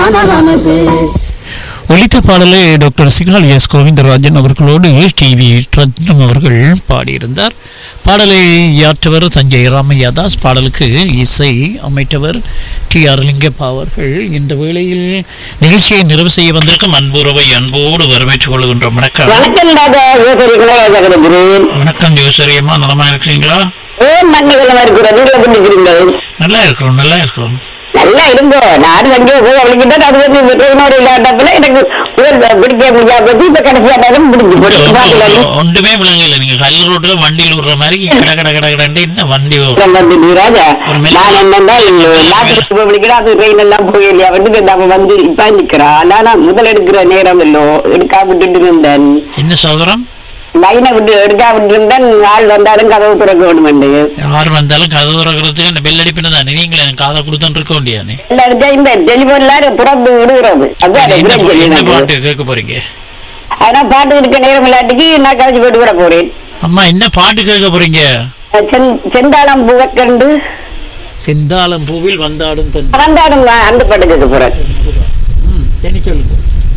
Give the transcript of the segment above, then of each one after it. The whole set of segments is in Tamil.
மனது ஒலித்த பாடலை டாக்டர் சிக்னல் எஸ் கோவிந்தராஜன் அவர்களோடு டிவி ரத்னம் அவர்கள் பாடியிருந்தார் பாடலை இயாற்றவர் தஞ்சை ராமையா தாஸ் பாடலுக்கு இசை அமைத்தவர் டி ஆர் லிங்கப்பா அவர்கள் இந்த வேளையில் நிகழ்ச்சியை நிறைவு செய்ய வந்திருக்கும் அன்புறவை அன்போடு வரவேற்றுக் கொள்கின்றோம் வணக்கம் வணக்கம் ராஜா யோசரிகளா ஜெகதகுரேன் வணக்கம் ஜோசரியம்மா நலமா இருக்கிறீங்களா ஏன் மண்ணுகளமா இருக்கிறது இல்லை பண்ணிக்கிறீங்கள் நல்லா இருக்கிறோம் நல்லா இருக்கிறோம் நல்லா இருங்கோ நான் எங்கேயோ போய் அவளுக்கிட்ட அது வந்து வெற்றினோடு இல்லாட்டப்பல எனக்கு உடல் பிடிக்க முடியாத போது இப்ப கடைசியாட்டாலும் முடிஞ்சு போச்சு பாத்துல நீ ஒன்றுமே விளங்கல நீங்க கல் ரோட்ல வண்டியில் விடுற மாதிரி கட கட கட கடன்ட்டு என்ன வண்டி வந்து நீ ராஜா ஒரு மெல்ல- நான் என்னன்னா நாட்டுக்கு போய் அது ட்ரெயின் எல்லாம் போய் இல்லையா வந்து நம்ம வந்து இப்ப நிக்கிறா ஆனா முதல் எடுக்கிற நேரம் இல்லோ எடுக்கா விட்டுட்டு இருந்தேன் என்ன சோதரம் லைனை விட்டு எடுக்கா விட்டு இருந்தேன் ஆள் வந்தாலும் கதவு திறக்க வேணும் யார் வந்தாலும் கதவு திறக்கிறதுக்கு அந்த பெல் அடிப்பின தானே நீங்களே எனக்கு காதை கொடுத்துட்டு இருக்க வேண்டியானே எல்லாருக்கும் இந்த டெலிபோன்ல திறந்து விடுகிறது அதுதான் என்ன break பா- என்ன சொல்லிடுறது. பாட்டு கேட்க போறீங்க ஆனா பாட்டு இருக்க நேரம் இல்லாட்டிக்கு நான் கழிச்சு போட்டு விட போறேன் அம்மா என்ன பாட்டு கேட்க போறீங்க செந்- செந்தாளம் பூவக்கண்டு செந்தாளம் பூவில் வந்தாடும் தன் பறந்தாடும் நான் அந்த பாட்டு கேட்க போறேன் ம், இனி சொல்லுங்க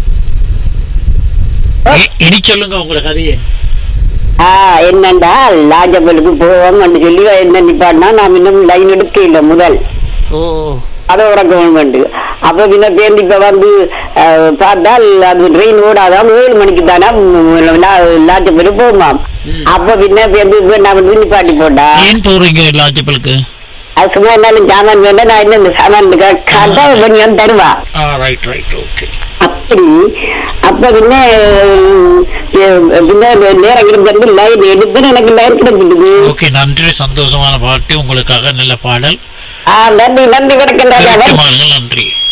இ- இனி சொல்லுங்க உங்களோட கதையை ஆ என்னண்டா லாஜபலுக்கு போவோம்னு சொல்லி என்ன நிப்பாட்டினா நான் இன்னும் லைன் எடுக்க இல்லை முதல் ஓ அதை கவர்மெண்ட் அப்ப பின்ன பேருந்து இப்ப வந்து அஹ், பார்த்தால் அது ட்ரெயின் ஓடாதான் ஏழு மணிக்கு தானே லாஜபலு போகுமாம் அப்ப பின்ன பேருந்து இப்ப நான் வந்து நிப்பாட்டி போட்டா ஏன் போறீங்க லாஜப்பலுக்கு அது சும்மா இருந்தாலும் சாமான் வேண்டாம் நான் என்ன இந்த சாமான் கடை பண்ணி வந்து தருவா ஆ ரைட் ரைட் ஓகே அப்படி அப்ப பின்ன அஹ், பின்ன நேரம் கிடந்து லைன் எடுத்து எனக்கு லைன் கிடைச்சிடுது ஓகே நன்றி சந்தோஷமான பாட்டு உங்களுக்காக நல்ல பாடல் ஆ நன்றி நன்றி கிடக்கின்றாங்க நன்றி